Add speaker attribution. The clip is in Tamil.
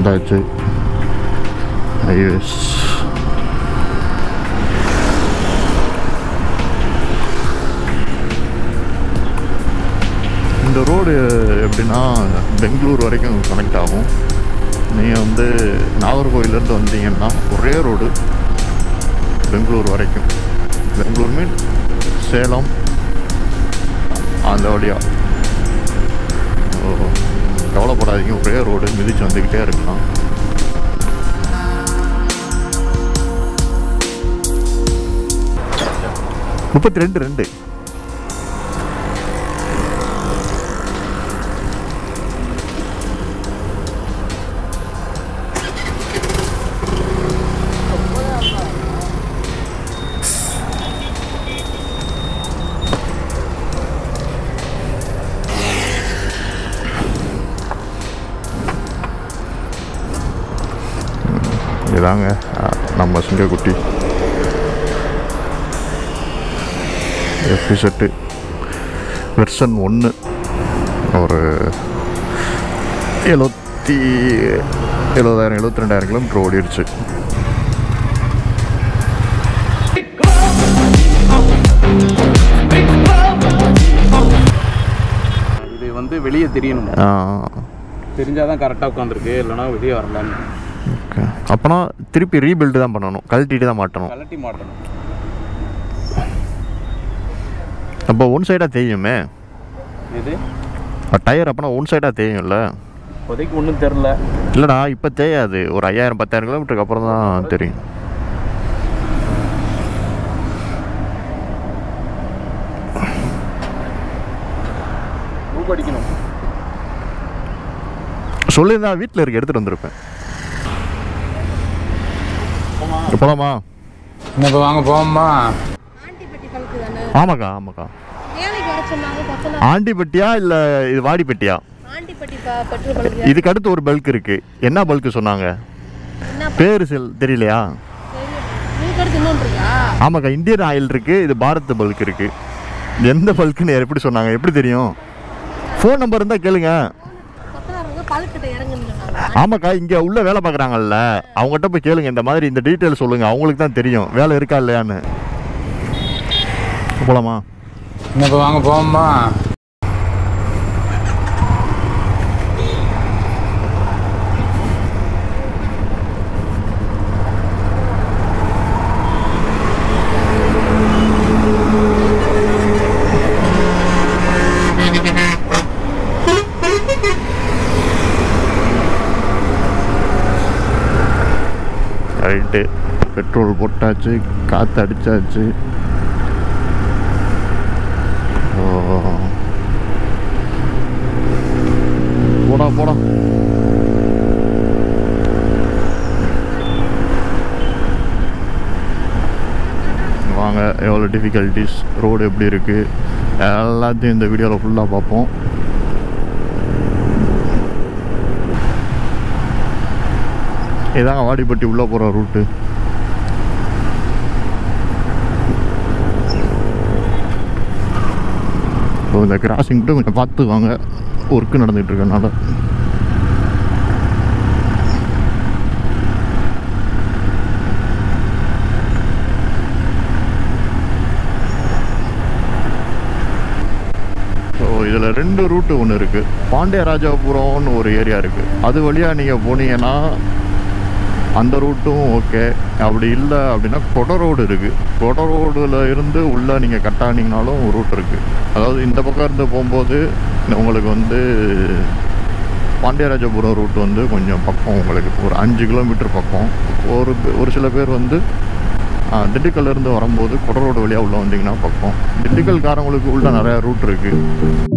Speaker 1: வந்தாச்சு ஹைவேஸ் இந்த ரோடு எப்படின்னா பெங்களூர் வரைக்கும் கனெக்ட் ஆகும் நீங்கள் வந்து நாகர்கோவிலேருந்து வந்தீங்கன்னா ஒரே ரோடு பெங்களூர் வரைக்கும் பெங்களூர் மீன் சேலம் அந்த வழியா ஓ கவலைப்படாதீங்க ஒரே ரோடு மிதிச்சு வந்துக்கிட்டே இருக்கலாம் முப்பத்தி ரெண்டு ரெண்டு இதாங்க அஹ், நம்ம சிங்கக்குட்டி எஃப்டி செட்டு வெர்ஷன் ஒன்று ஒரு எழுபத்தி எழுபதாயிரம் எழுபத்தி ரெண்டாயிரம் கிலோமீட்டர் ஓடிடுச்சு
Speaker 2: இது வந்து வெளியே தெரியணும் தெரிஞ்சாதான் கரெக்டாக உட்காந்துருக்கு இல்லைனா வெளியே வரலான்னு
Speaker 1: ஓகே அப்போனா திருப்பி ரீபில்டு தான் பண்ணணும் கழட்டிட்டு தான் மாட்டணும்
Speaker 2: கலட்டி மாட்டணும்
Speaker 1: அப்போ ஒன் சைடாக தெரியுமே
Speaker 2: இது
Speaker 1: டயர் அப்போனா ஒன் சைடாக தெரியும்ல
Speaker 2: இப்போதைக்கு ஒன்றும் தெரில
Speaker 1: இல்லைடா இப்போ தெரியாது ஒரு ஐயாயிரம் பத்தாயிரம் கிலோமீட்டருக்கு அப்புறம் தான் தெரியும்
Speaker 2: ரூப் அடிக்கணும்
Speaker 1: சொல்லியிருந்தா வீட்டில் இருக்க எடுத்துகிட்டு வந்திருப்பேன் போலாமா
Speaker 3: இப்போ வாங்க போவோம்மா
Speaker 4: ஆண்டிப்பட்டி பழுக்கு தானே
Speaker 1: ஆமாக்கா ஆமாக்கா
Speaker 4: வேலைக்கு வர சொன்னாங்க பத்தல
Speaker 1: ஆண்டிப்பட்டியா இல்லை இது வாடிப்பட்டியா
Speaker 4: ஆண்டிப்பட்டி ப- பெட்ரோல் பழுக்கு
Speaker 1: இதுக்கு அடுத்து ஒரு பல்க் இருக்கு என்ன பல்க் சொன்னாங்க
Speaker 4: என்ன
Speaker 1: பேர் செல் தெரியலையா
Speaker 4: இதுக்கு அடுத்து இன்னொன்று இருக்கா
Speaker 1: ஆமாக்கா இந்தியன் ஆயில் இருக்கு இது பாரத் பல்க் இருக்கு எந்த பல்க்குன்னு எப்படி சொன்னாங்க எப்படி தெரியும் ஃபோன் நம்பர் இருந்தால் கேளுங்க
Speaker 4: பத்தனாரங்க பழுக்கிட்ட இறங்குன்னு சொன்னாங்க
Speaker 1: ஆமாக்கா இங்கே உள்ள வேலை பார்க்குறாங்கல்ல அவங்ககிட்ட போய் கேளுங்க இந்த மாதிரி இந்த டீட்டெயில் சொல்லுங்க அவங்களுக்கு தான் தெரியும் வேலை இருக்கா இல்லையான்னு போலாமா
Speaker 3: இப்போ வாங்க போவோம்மா
Speaker 1: ரைட்டு பெட்ரோல் போட்டாச்சு காற்று அடிச்சாச்சு ஓ. போடா போடா வாங்க எவ்வளோ டிஃபிகல்ட்டிஸ் ரோடு எப்படி இருக்குது எல்லாத்தையும் இந்த வீடியோவில் ஃபுல்லாக பார்ப்போம் இதாங்க வாடிப்பட்டி உள்ளே போகிற ரூட்டு ஸோ இந்த கிராசிங்கிட்ட கொஞ்சம் பார்த்து வாங்க ஒர்க்கு நடந்துகிட்டு இருக்கனால ஸோ இதில் ரெண்டு ரூட்டு ஒன்று இருக்குது பாண்டியராஜாபுரம்னு ஒரு ஏரியா இருக்குது அது வழியாக நீங்கள் போனீங்கன்னா அந்த ரூட்டும் ஓகே அப்படி இல்லை அப்படின்னா கொட ரோடு இருக்குது கொட ரோடில் இருந்து உள்ளே நீங்கள் கட்டானீங்கனாலும் ஒரு ரூட் இருக்குது அதாவது இந்த பக்கம் இருந்து போகும்போது உங்களுக்கு வந்து பாண்டியராஜபுரம் ரூட் வந்து கொஞ்சம் பக்கம் உங்களுக்கு ஒரு அஞ்சு கிலோமீட்டர் பக்கம் ஒரு பே- ஒரு சில பேர் வந்து ஆ, திண்டுக்கல்ல இருந்து வரும்போது கொட ரோடு வழியாக உள்ளே வந்தீங்கன்னா பக்கம் திண்டுக்கல்காரங்களுக்கு உள்ள நிறையா ரூட் இருக்குது